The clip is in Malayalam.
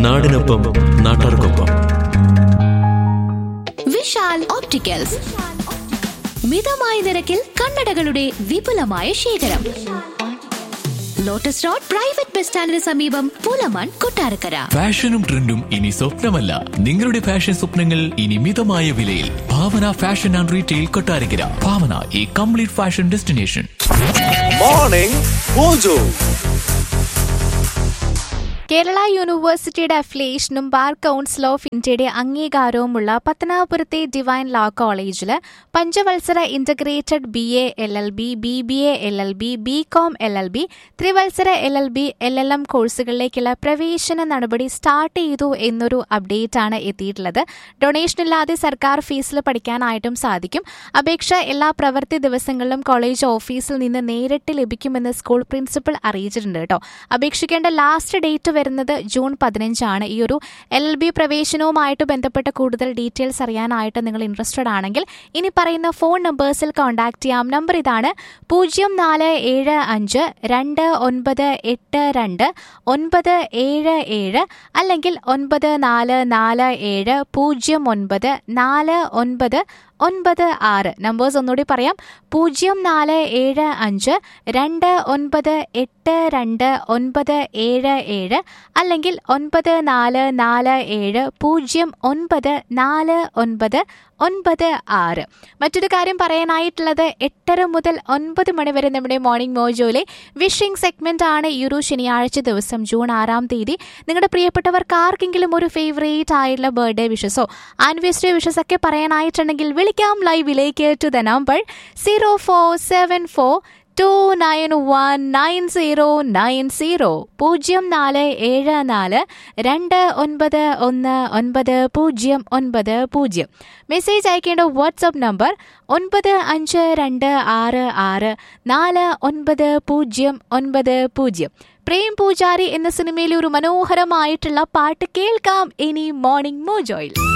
നാടിനൊപ്പം നാട്ടാർക്കൊപ്പം വിശാൽ ഓപ്റ്റിക്കൽസ് മിതമായ നിരക്കിൽ കണ്ണടകളുടെ വിപുലമായ ശേഖരം ലോട്ടസ് റോഡ് പ്രൈവറ്റ് ബസ് സ്റ്റാൻഡിന് സമീപം പൂലമാൻ കൊട്ടാരക്കര ഫാഷനും ട്രെൻഡും ഇനി സ്വപ്നമല്ല നിങ്ങളുടെ ഫാഷൻ സ്വപ്നങ്ങൾ ഇനി മിതമായ വിലയിൽ Bhavana fashion and retail Kottarakkara Bhavana ഈ complete fashion destination morning mojo Kerala യൂണിവേഴ്സിറ്റിയുടെ അഫിലിയേഷനും ബാർ കൗൺസിൽ ഓഫ് ഇന്ത്യയുടെ അംഗീകാരവുമുള്ള പത്തനാപുരത്തെ ഡിവൈൻ ലോ കോളേജിൽ പഞ്ചവത്സര integrated B A L L B B B A L L B B com L L B ത്രിവത്സര L L B L L M കോഴ്സുകളിലേക്കുള്ള പ്രവേശന നടപടി സ്റ്റാർട്ട് ചെയ്തു എന്നൊരു അപ്ഡേറ്റ് ആണ് എത്തിയിട്ടുള്ളത് ഡൊണേഷൻ ഇല്ലാതെ സർക്കാർ ഫീസിൽ പഠിക്കാനായിട്ടും സാധിക്കും അപേക്ഷ എല്ലാ പ്രവൃത്തി ദിവസങ്ങളിലും കോളേജ് ഓഫീസിൽ നിന്ന് നേരിട്ട് ലഭിക്കുമെന്ന് സ്കൂൾ പ്രിൻസിപ്പൽ അറിയിച്ചിട്ടുണ്ട് കേട്ടോ അപേക്ഷിക്കേണ്ട ലാസ്റ്റ് ഡേറ്റ് വരുന്നത് ജൂൺ പതിനഞ്ചാണ് ഈ ഒരു എൽ എൽ ബി പ്രവേശനവുമായിട്ട് ബന്ധപ്പെട്ട കൂടുതൽ ഡീറ്റെയിൽസ് അറിയാനായിട്ട് നിങ്ങൾ ഇൻട്രസ്റ്റഡ് ആണെങ്കിൽ ഇനി പറയുന്ന ഫോൺ നമ്പേഴ്സിൽ കോൺടാക്ട് ചെയ്യാം നമ്പർ ഇതാണ് പൂജ്യം നാല് ഏഴ് അഞ്ച് രണ്ട് ഒൻപത് എട്ട് രണ്ട് ഒൻപത് ഏഴ് ഏഴ് അല്ലെങ്കിൽ ഒൻപത് നാല് നാല് ഏഴ് പൂജ്യം ഒൻപത് നാല് ഒൻപത് ഒൻപത് ആറ് നമ്പേഴ്സ് ഒന്നുകൂടി പറയാം പൂജ്യം നാല് ഏഴ് അഞ്ച് രണ്ട് ഒൻപത് എട്ട് രണ്ട് ഒൻപത് ഏഴ് ഏഴ് അല്ലെങ്കിൽ ഒൻപത് നാല് നാല് ഏഴ് പൂജ്യം ഒൻപത് നാല് ഒൻപത് ഒൻപത് ആറ് മറ്റൊരു കാര്യം പറയാനായിട്ടുള്ളത് എട്ടര മുതൽ ഒൻപത് മണി വരെ നമ്മുടെ മോർണിംഗ് മോജോയിലെ വിഷിംഗ് സെഗ്മെന്റ് ആണ് ഈ ഒരു ശനിയാഴ്ച ദിവസം ജൂൺ ആറാം തീയതി നിങ്ങളുടെ പ്രിയപ്പെട്ടവർക്ക് ആർക്കെങ്കിലും ഒരു ഫേവറേറ്റ് ആയിട്ടുള്ള ബർത്ത്ഡേ വിഷസോ ആനിവേഴ്സറി വിഷസ് ഒക്കെ പറയാനായിട്ടുണ്ടെങ്കിൽ വിളിക്കാം ലൈവിലേക്ക് to the number zero four seven four two nine one nine zero nine zero പൂജ്യം നാല് ഏഴ് നാല് രണ്ട് ഒൻപത് ഒന്ന് ഒൻപത് പൂജ്യം ഒൻപത് പൂജ്യം മെസ്സേജ് അയക്കേണ്ട വാട്സപ്പ് നമ്പർ ഒൻപത് അഞ്ച് രണ്ട് ആറ് ആറ് നാല് ഒൻപത് പൂജ്യം ഒൻപത് പൂജ്യം പ്രേം പൂജാരി എന്ന സിനിമയിലെ ഒരു മനോഹരമായിട്ടുള്ള പാട്ട് കേൾക്കാം ഇനി മോർണിംഗ് മോജോയിൽ